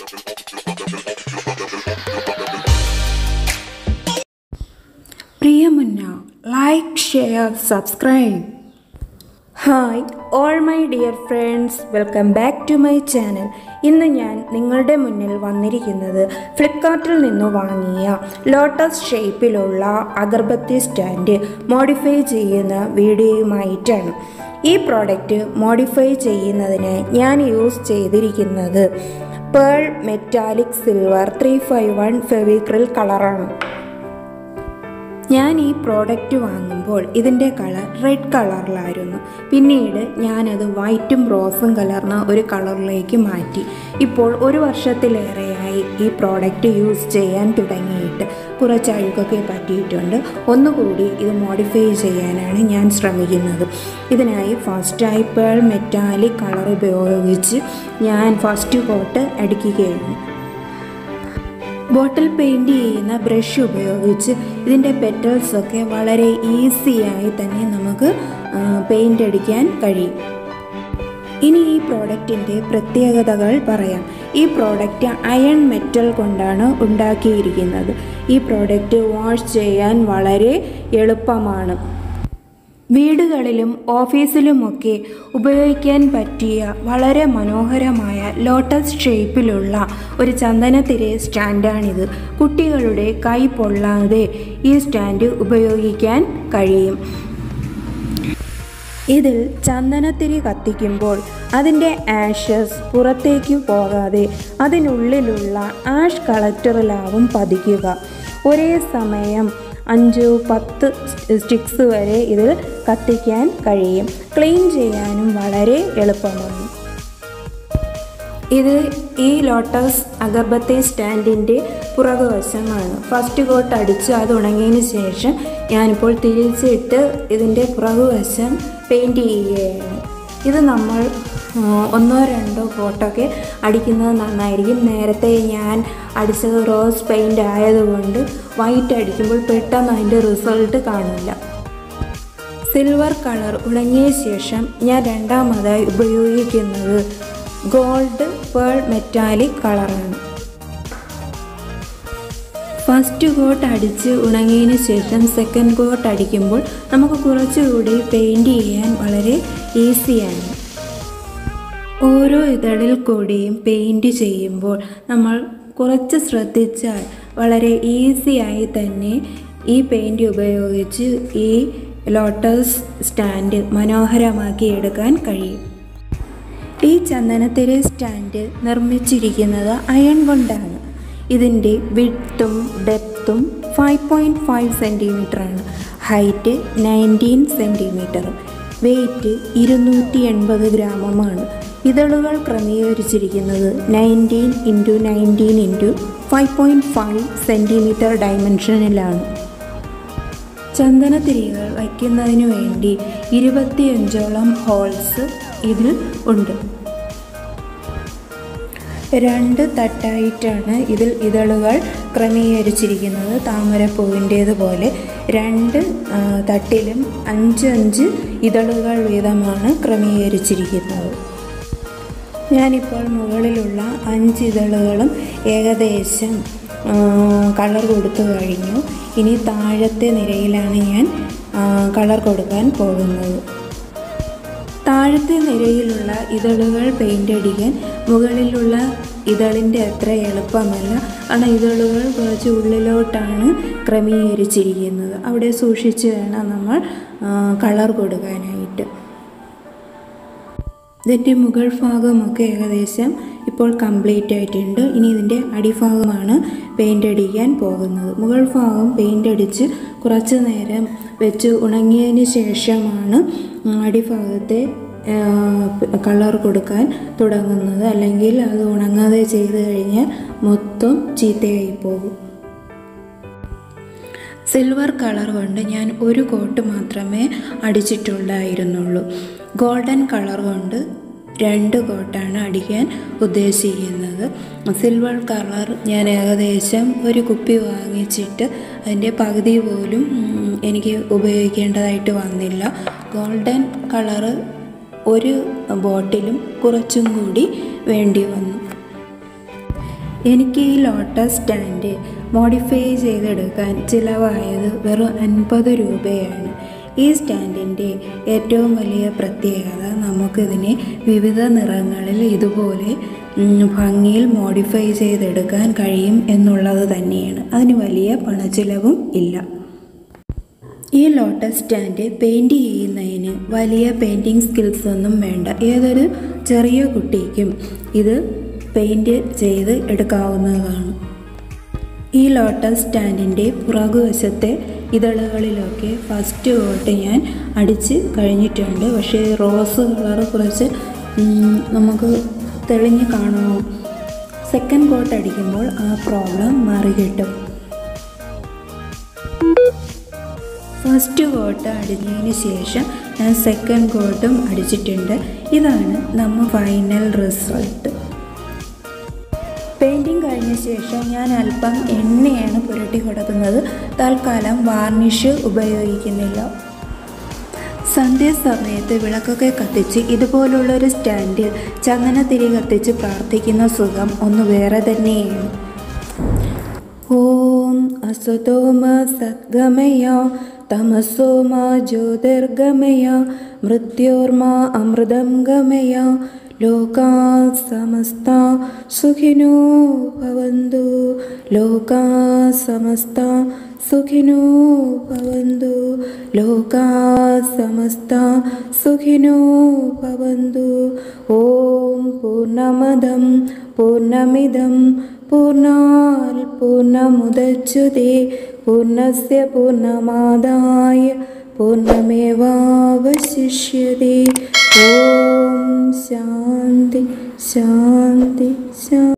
പ്രിയമുന്ന like share subscribe hi all my dear friends welcome back to my channel ഇന്ന് ഞാൻ നിങ്ങളുടെ മുന്നിൽ വന്നിരിക്കുന്നത് ഫ്ലിപ്കാർട്ടിൽ നിന്ന് വാങ്ങിയ ലോട്ടസ് ഷേപ്പിലുള്ള അഗർബത്തി സ്റ്റാൻഡ് മോഡിഫൈ ചെയ്യുന്ന വീഡിയോയുമായിട്ടാണ് ഈ പ്രോഡക്റ്റ് മോഡിഫൈ ചെയ്യുന്നതിന് ഞാൻ യൂസ് ചെയ്തിരിക്കുന്നത് pearl metallic silver three five one Fevicryl കളറാണ് ഞാൻ ഈ പ്രോഡക്റ്റ് വാങ്ങുമ്പോൾ ഇതിൻ്റെ കളർ റെഡ് കളറിലായിരുന്നു പിന്നീട് ഞാനത് വൈറ്റും റോസും കലർന്ന ഒരു കളറിലേക്ക് മാറ്റി ഇപ്പോൾ ഒരു വർഷത്തിലേറെയായി ഈ പ്രോഡക്റ്റ് യൂസ് ചെയ്യാൻ തുടങ്ങിയിട്ട് കുറച്ച് അഴുക്കൊക്കെ പറ്റിയിട്ടുണ്ട് ഒന്നുകൂടി ഇത് മോഡിഫൈ ചെയ്യാനാണ് ഞാൻ ശ്രമിക്കുന്നത് ഇതിനായി ഫസ്റ്റായി പേൾ മെറ്റാലിക് കളർ ഉപയോഗിച്ച് ഞാൻ ഫസ്റ്റ് കോട്ട് അടിക്കുകയാണ് ബോട്ടിൽ പെയിൻറ് ചെയ്യുന്ന ബ്രഷ് ഉപയോഗിച്ച് ഇതിൻ്റെ പെറ്റൽസ് ഒക്കെ വളരെ ഈസിയായി തന്നെ നമുക്ക് പെയിൻ്റ് അടിക്കാൻ കഴിയും ഇനി ഈ പ്രോഡക്റ്റിൻ്റെ പ്രത്യേകതകൾ പറയാം ഈ പ്രോഡക്റ്റ് അയൺ മെറ്റൽ കൊണ്ടാണ് ഉണ്ടാക്കിയിരിക്കുന്നത് ഈ പ്രോഡക്റ്റ് വാഷ് ചെയ്യാൻ വളരെ എളുപ്പമാണ് വീടുകളിലും ഓഫീസിലുമൊക്കെ ഉപയോഗിക്കാൻ പറ്റിയ വളരെ മനോഹരമായ ലോട്ടസ് ഷേപ്പിലുള്ള ഒരു ചന്ദനത്തിരെ സ്റ്റാൻഡാണിത് കുട്ടികളുടെ കൈ പൊള്ളാതെ ഈ സ്റ്റാൻഡ് ഉപയോഗിക്കാൻ കഴിയും ഇതിൽ ചന്ദനത്തിരി കത്തിക്കുമ്പോൾ അതിൻ്റെ ആഷസ് പുറത്തേക്ക് പോകാതെ അതിനുള്ളിലുള്ള ആഷ് കളക്ടറിലാവും പതിക്കുക ഒരേ സമയം അഞ്ച് പത്ത് സ്റ്റിക്സ് വരെ ഇതിൽ കത്തിക്കാൻ കഴിയും ക്ലീൻ ചെയ്യാനും വളരെ എളുപ്പമാണ് ഇത് ഈ ലോട്ടസ് അഗർബത്തി സ്റ്റാൻഡിൻ്റെ പുറകുവശമാണ് ഫസ്റ്റ് കോട്ട് അടിച്ച് അത് ഉണങ്ങിയതിന് ശേഷം ഞാനിപ്പോൾ തിരിച്ചിട്ട് ഇതിൻ്റെ പുറകുവശം പെയിൻറ് ചെയ്യുകയാണ് ഇത് നമ്മൾ ഒന്നോ രണ്ടോ കോട്ടൊക്കെ അടിക്കുന്നത് നന്നായിരിക്കും നേരത്തെ ഞാൻ അടിച്ചത് റോസ് പെയിൻ്റ് ആയതുകൊണ്ട് വൈറ്റ് അടിക്കുമ്പോൾ പെട്ടെന്ന് അതിൻ്റെ റിസൾട്ട് കാണില്ല സിൽവർ കളർ ഉണങ്ങിയ ശേഷം ഞാൻ രണ്ടാമതായി ഉപയോഗിക്കുന്നത് ഗോൾഡ് പേൾ മെറ്റാലിക് കളറാണ് ഫസ്റ്റ് കോട്ട് അടിച്ച് ഉണങ്ങിയതിന് ശേഷം സെക്കൻഡ് കോട്ട് അടിക്കുമ്പോൾ നമുക്ക് കുറച്ചുകൂടി പെയിൻറ് ചെയ്യാൻ വളരെ ഈസിയാണ് ഓരോ ഇതളിൽ കൂടിയും പെയിൻറ് ചെയ്യുമ്പോൾ നമ്മൾ കുറച്ച് ശ്രദ്ധിച്ചാൽ വളരെ ഈസിയായി തന്നെ ഈ പെയിൻറ് ഉപയോഗിച്ച് ഈ ലോട്ടസ് സ്റ്റാൻഡ് മനോഹരമാക്കി എടുക്കാൻ കഴിയും ഈ ചന്ദനത്തിരെ സ്റ്റാൻഡ് നിർമ്മിച്ചിരിക്കുന്നത് അയൺ കൊണ്ടാണ് ഇതിൻ്റെ വിഡ്ത്തും ഡെപ്തും ഫൈവ് പോയിൻറ്റ് ഫൈവ് സെൻറ്റിമീറ്ററാണ് ഹൈറ്റ് നയൻറ്റീൻ സെൻറ്റിമീറ്ററും വെയ്റ്റ് ഇരുന്നൂറ്റി എൺപത് ഗ്രാമമാണ് ഇതളുകൾ ക്രമീകരിച്ചിരിക്കുന്നത് nineteen into nineteen into five point five centimetre ഡയമെൻഷനിലാണ് ചന്ദനത്തിരികൾ വയ്ക്കുന്നതിന് വേണ്ടി ഇരുപത്തിയഞ്ചോളം ഹോൾസ് ഇതിൽ ഉണ്ട് രണ്ട് തട്ടായിട്ടാണ് ഇതിൽ ഇതളുകൾ ക്രമീകരിച്ചിരിക്കുന്നത് താമരപ്പൂവിൻ്റേതുപോലെ രണ്ട് തട്ടിലും അഞ്ച് അഞ്ച് ഇതളുകൾ വീതമാണ് ക്രമീകരിച്ചിരിക്കുന്നത് ഞാനിപ്പോൾ മുകളിലുള്ള അഞ്ച് ഇതളുകളും ഏകദേശം കളർ കൊടുത്തു കഴിഞ്ഞു ഇനി താഴത്തെ നിരയിലാണ് ഞാൻ കളർ കൊടുക്കാൻ പോകുന്നത് താഴത്തെ നിരയിലുള്ള ഇതളുകൾ പെയിൻ്റ് അടിക്കാൻ മുകളിലുള്ള ഇതളിൻ്റെ അത്ര എളുപ്പമല്ല കാരണം ഇതളുകൾ കുറച്ച് ഉള്ളിലോട്ടാണ് ക്രമീകരിച്ചിരിക്കുന്നത് അവിടെ സൂക്ഷിച്ച് വേണം നമ്മൾ കളർ കൊടുക്കാനായിട്ട് ഇതിൻ്റെ മുകൾ ഭാഗമൊക്കെ ഏകദേശം ഇപ്പോൾ കംപ്ലീറ്റ് ആയിട്ടുണ്ട് ഇനി ഇതിൻ്റെ അടിഭാഗമാണ് പെയിൻ്റ് അടിക്കാൻ പോകുന്നത് മുകൾ ഭാഗം പെയിൻ്റ് അടിച്ച് കുറച്ച് നേരം വെച്ച് ഉണങ്ങിയതിന് ശേഷമാണ് അടിഭാഗത്തെ കളർ കൊടുക്കാൻ തുടങ്ങുന്നത് അല്ലെങ്കിൽ അത് ഉണങ്ങാതെ ചെയ്ത് കഴിഞ്ഞാൽ മൊത്തം ചീത്തയായി പോകും സിൽവർ കളർ കൊണ്ട് ഞാൻ ഒരു കോട്ട് മാത്രമേ അടിച്ചിട്ടുണ്ടായിരുന്നുള്ളൂ ഗോൾഡൻ കളർ കൊണ്ട് രണ്ട് കോട്ടാണ് അടിക്കാൻ ഉദ്ദേശിക്കുന്നത് സിൽവർ കളർ ഞാൻ ഏകദേശം ഒരു കുപ്പി വാങ്ങിച്ചിട്ട് അതിൻ്റെ പകുതി പോലും എനിക്ക് ഉപയോഗിക്കേണ്ടതായിട്ട് വന്നില്ല ഗോൾഡൻ കളറ് ഒരു ബോട്ടിലും കുറച്ചും കൂടി വേണ്ടി വന്നു എനിക്ക് ഈ ലോട്ടസ് സ്റ്റാൻഡ് മോഡിഫൈ ചെയ്തെടുക്കാൻ ചിലവായത് വെറും അൻപത് രൂപയാണ് ഈ സ്റ്റാൻഡിൻ്റെ ഏറ്റവും വലിയ പ്രത്യേകത നമുക്കിതിനെ വിവിധ നിറങ്ങളിൽ ഇതുപോലെ ഉം, ഭംഗിയിൽ മോഡിഫൈ ചെയ്തെടുക്കാൻ കഴിയും എന്നുള്ളത് തന്നെയാണ് അതിന് വലിയ പണച്ചിലവും ഇല്ല ഈ ലോട്ടസ് സ്റ്റാൻഡ് പെയിൻറ് ചെയ്യുന്നതിന് വലിയ പെയിൻറ്റിങ് സ്കിൽസ് ഒന്നും വേണ്ട ഏതൊരു ചെറിയ കുട്ടിക്കും ഇത് പെയിൻറ് ചെയ്ത് എടുക്കാവുന്നതാണ് ഈ ലോട്ടസ് സ്റ്റാൻഡിൻ്റെ പുറകുവശത്തെ ഇതളുകളിലൊക്കെ ഫസ്റ്റ് കോട്ട് ഞാൻ അടിച്ച് കഴിഞ്ഞിട്ടുണ്ട് പക്ഷേ റോസ് കളർ കുറച്ച് ഉം, നമുക്ക് തെളിഞ്ഞ് കാണുമോ സെക്കൻഡ് കോട്ട് അടിക്കുമ്പോൾ ആ പ്രോബ്ലം മാറി കിട്ടും ഫസ്റ്റ് കോട്ട് അടിഞ്ഞതിന് ശേഷം ഞാൻ സെക്കൻഡ് കോട്ടും അടിച്ചിട്ടുണ്ട് ഇതാണ് നമ്മൾ ഫൈനൽ റിസൾട്ട് പെയിൻറ്റിങ് കഴിഞ്ഞ ശേഷം ഞാൻ അല്പം എണ്ണയാണ് പുരട്ടി കൊടുക്കുന്നത് തൽക്കാലം വാർണിഷ് ഉപയോഗിക്കുന്നില്ല സന്ധ്യാസമയത്ത് വിളക്കൊക്കെ കത്തിച്ച് ഇതുപോലുള്ളൊരു സ്റ്റാൻഡിൽ ചന്ദനത്തിരി കത്തിച്ച് പ്രാർത്ഥിക്കുന്ന സുഖം ഒന്ന് വേറെ തന്നെയാണ് ഓം അസുതോമ സദ്ഗമയ തമസോമ ജ്യോതിർഗമയ മൃത്യോർമ അമൃതം ഗമയ ലോകാ സമസ്ത സുഖിനോ ഭവന്തു ലോകാ സമസ്ത സുഖിനോ ഭവന്തു ലോകാ സമസ്ത സുഖിനോ ഭവന്തു ഓം പൂർണ്ണമദം പൂർണ്ണമിദം പൂർണ്ണാൽ പൂർണ്ണമുദച്യുതേ പൂർണ്ണസ്യ പൂർണ്ണമാദായ പൂർണ്ണമേവാവശിഷ്യതേ ഓം ശാന്തി ശാന്തി ശാന്തി